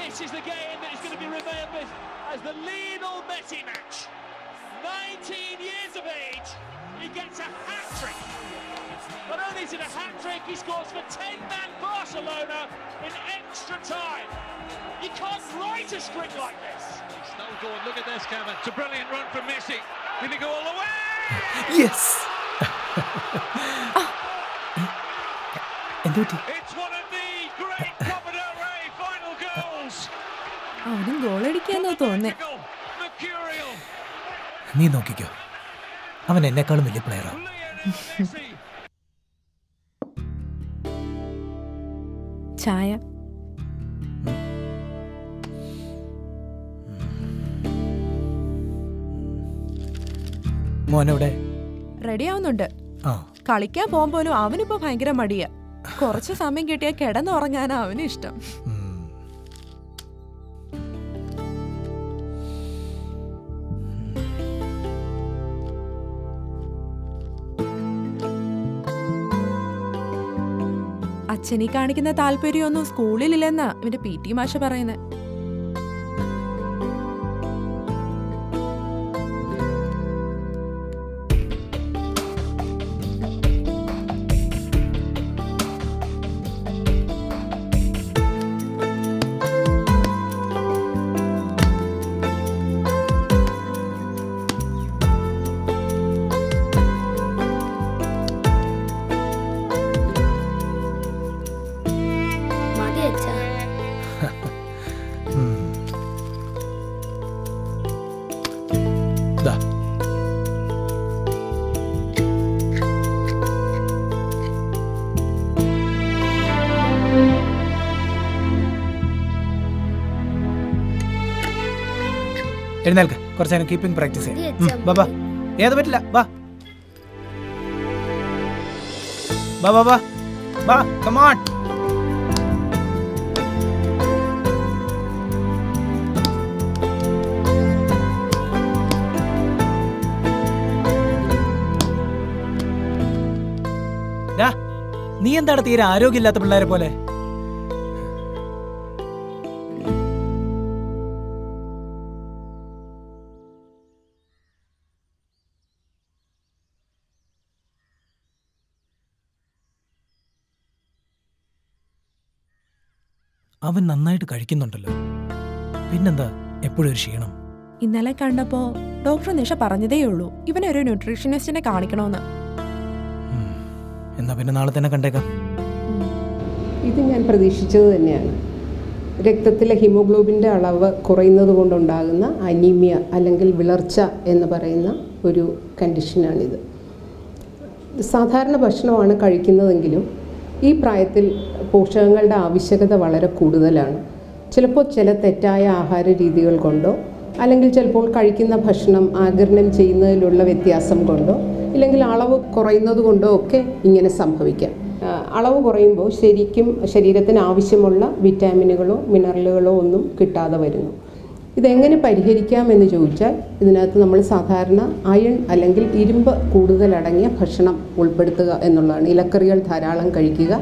This is the game that is going to be remembered as the Lionel Messi match. 19 years of age, he gets a hat trick. Not only is it a hat trick, he scores for 10 man Barcelona in extra time. You can't write a string like this. No goal. Look at this, Kevin. It's a brilliant run from Messi. Will he go all the way? Yes എന്തു പറ്റി It's one of the great Copa del Rey final goals. അവനും ഗോളടിക്കാന്നോ തോന്നേ Magical, Mercurial, നീ നോക്കിക്കോ അവൻ എന്നെക്കാളും വലിയ പ്ലെയറാ Lionel Messi. ചായ മോനെവിടെ ready ആവുന്നുണ്ട് ആ കളിക്കാൻ പോകുമ്പോലും അവനിപ്പോ ഭയങ്കര മടിയാ കുറച്ച് സമയം കിട്ടിയാൽ കിടന്നുറങ്ങാനാ അവന് ഇഷ്ടം ഉം. അച്ഛനീ കാണിക്കുന്ന താല്പര്യമൊന്നും സ്കൂളിലില്ലെന്നാ ഇവന്റെ പി ടി മാഷ പറയുന്നത് മതി അച്ഛാ ഉം. ദാ. എഴുന്നേൽക്ക് കുറച്ച് നേരം കീപ്പിംഗ് പ്രാക്ടീസ് മതി ചെയ്യാം അച്ഛാ, ഉം, ബാ ബാ മതി. ഏത് പറ്റില്ല വാ ബാ ബാ ബാ ബാ കമാൺ ഡാ, നീ എന്താണ് തീരെ ആരോഗ്യമില്ലാത്ത പിള്ളേരെ പോലെ അവൻ നന്നായിട്ട് കഴിക്കുന്നുണ്ടല്ലോ പിന്നെന്താ എപ്പോഴും ഒരു ക്ഷീണം ഇന്നലെ കണ്ടപ്പോ ഡോക്ടർ നിഷ പറഞ്ഞതേ ഉള്ളൂ ഇവനെ ഒരു ന്യൂട്രീഷനിസ്റ്റിനെ കാണിക്കണമെന്ന് ഉം. എന്നാ പിന്നെ നാളെ തന്നെ കണ്ടേക്കാം ഇത് ഞാൻ പ്രതീക്ഷിച്ചത് തന്നെയാണ് രക്തത്തിലെ ഹിമോഗ്ലോബിൻ്റെ അളവ് കുറയുന്നത് കൊണ്ടുണ്ടാകുന്ന അനീമിയ അല്ലെങ്കിൽ വിളർച്ച എന്ന് പറയുന്ന ഒരു കണ്ടീഷനാണിത് സാധാരണ ഭക്ഷണമാണ് കഴിക്കുന്നതെങ്കിലും ഈ പ്രായത്തിൽ പോഷകങ്ങളുടെ ആവശ്യകത വളരെ കൂടുതലാണ് ചിലപ്പോൾ ചില തെറ്റായ ആഹാര രീതികൾ കൊണ്ടോ അല്ലെങ്കിൽ ചിലപ്പോൾ കഴിക്കുന്ന ഭക്ഷണം ആഗിരണം ചെയ്യുന്നതിലുള്ള വ്യത്യാസം കൊണ്ടോ ഇല്ലെങ്കിൽ അളവ് കുറയുന്നത് കൊണ്ടോ ഒക്കെ ഇങ്ങനെ സംഭവിക്കാം ആ, അളവ് കുറയുമ്പോൾ ശരിക്കും ശരീരത്തിന് ആവശ്യമുള്ള വിറ്റാമിനുകളോ മിനറലുകളോ ഒന്നും കിട്ടാതെ വരുന്നു ഇതെങ്ങനെ പരിഹരിക്കാം എന്ന് ചോദിച്ചാൽ ഇതിനകത്ത് നമ്മൾ സാധാരണ അയൺ അല്ലെങ്കിൽ ഇരുമ്പ് കൂടുതലടങ്ങിയ ഭക്ഷണം ഉൾപ്പെടുത്തുക എന്നുള്ളതാണ് ഇലക്കറികൾ ധാരാളം കഴിക്കുക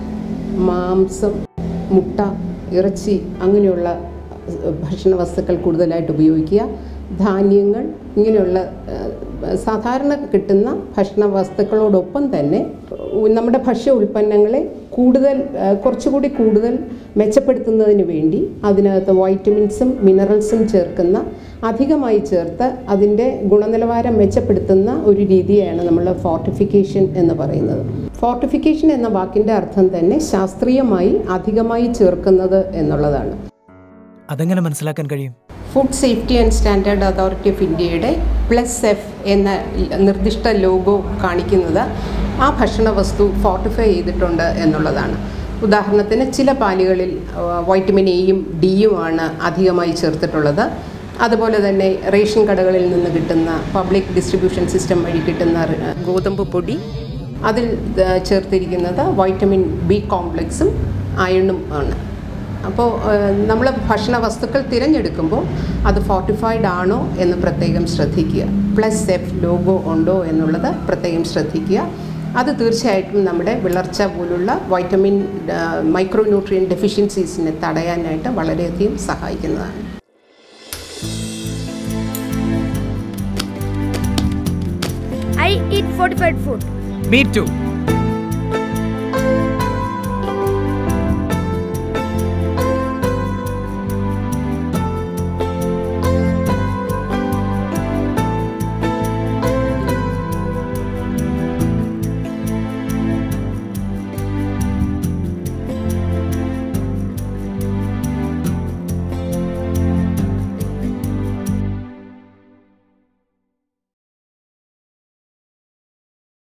മാംസം മുട്ട ഇറച്ചി അങ്ങനെയുള്ള ഭക്ഷണ വസ്തുക്കൾ കൂടുതലായിട്ട് ഉപയോഗിക്കുക ധാന്യങ്ങൾ ഇങ്ങനെയുള്ള ഏഹ്, സാധാരണ കിട്ടുന്ന ഭക്ഷണ വസ്തുക്കളോടൊപ്പം തന്നെ ഉ- നമ്മുടെ ഭക്ഷ്യ ഉൽപ്പന്നങ്ങളെ കൂടുതൽ ഏഹ്, കുറച്ചുകൂടി കൂടുതൽ മെച്ചപ്പെടുത്തുന്നതിന് വേണ്ടി അതിനകത്ത് വൈറ്റമിൻസും മിനറൽസും ചേർക്കുന്ന അധികമായി ചേർത്ത് അതിൻ്റെ ഗുണനിലവാരം മെച്ചപ്പെടുത്തുന്ന ഒരു രീതിയാണ് നമ്മൾ ഫോർട്ടിഫിക്കേഷൻ എന്ന് പറയുന്നത് ഫോർട്ടിഫിക്കേഷൻ എന്ന വാക്കിൻ്റെ അർത്ഥം തന്നെ ശാസ്ത്രീയമായി അധികമായി ചേർക്കുന്നത് എന്നുള്ളതാണ് അതെങ്ങനെ മനസ്സിലാക്കാൻ കഴിയും food safety and standard authority of ഇന്ത്യയുടെ പ്ലസ് എഫ് എന്ന നിർദ്ദിഷ്ട ലോഗോ കാണിക്കുന്നത് ആ ഭക്ഷണ വസ്തു ഫോർട്ടിഫൈ ചെയ്തിട്ടുണ്ട് എന്നുള്ളതാണ് ഉദാഹരണത്തിന് ചില പാലുകളിൽ ആ, വൈറ്റമിൻ എയും ഡിയുമാണ് അധികമായി ചേർത്തിട്ടുള്ളത് അതുപോലെ തന്നെ റേഷൻ കടകളിൽ നിന്ന് കിട്ടുന്ന പബ്ലിക് ഡിസ്ട്രിബ്യൂഷൻ സിസ്റ്റം വഴി കിട്ടുന്ന റി- ഗോതമ്പ് പൊടി അതിൽ ആ, ചേർത്തിരിക്കുന്നത് വൈറ്റമിൻ ബി കോംപ്ലക്സും അയണും ആണ് അപ്പോൾ നമ്മൾ ഭക്ഷണ വസ്തുക്കൾ തിരഞ്ഞെടുക്കുമ്പോൾ അത് ഫോർട്ടിഫൈഡ് ആണോ എന്ന് പ്രത്യേകം ശ്രദ്ധിക്കുക പ്ലസ് എഫ് ലോഗോ ഉണ്ടോ എന്നുള്ളത് പ്രത്യേകം ശ്രദ്ധിക്കുക അത് തീർച്ചയായിട്ടും നമ്മുടെ വിളർച്ച പോലുള്ള വൈറ്റമിൻ മൈക്രോ ന്യൂട്രിയൻ ഡെഫിഷ്യൻസീസിനെ തടയാനായിട്ട് വളരെയധികം സഹായിക്കുന്നതാണ് I eat fortified food. Me too.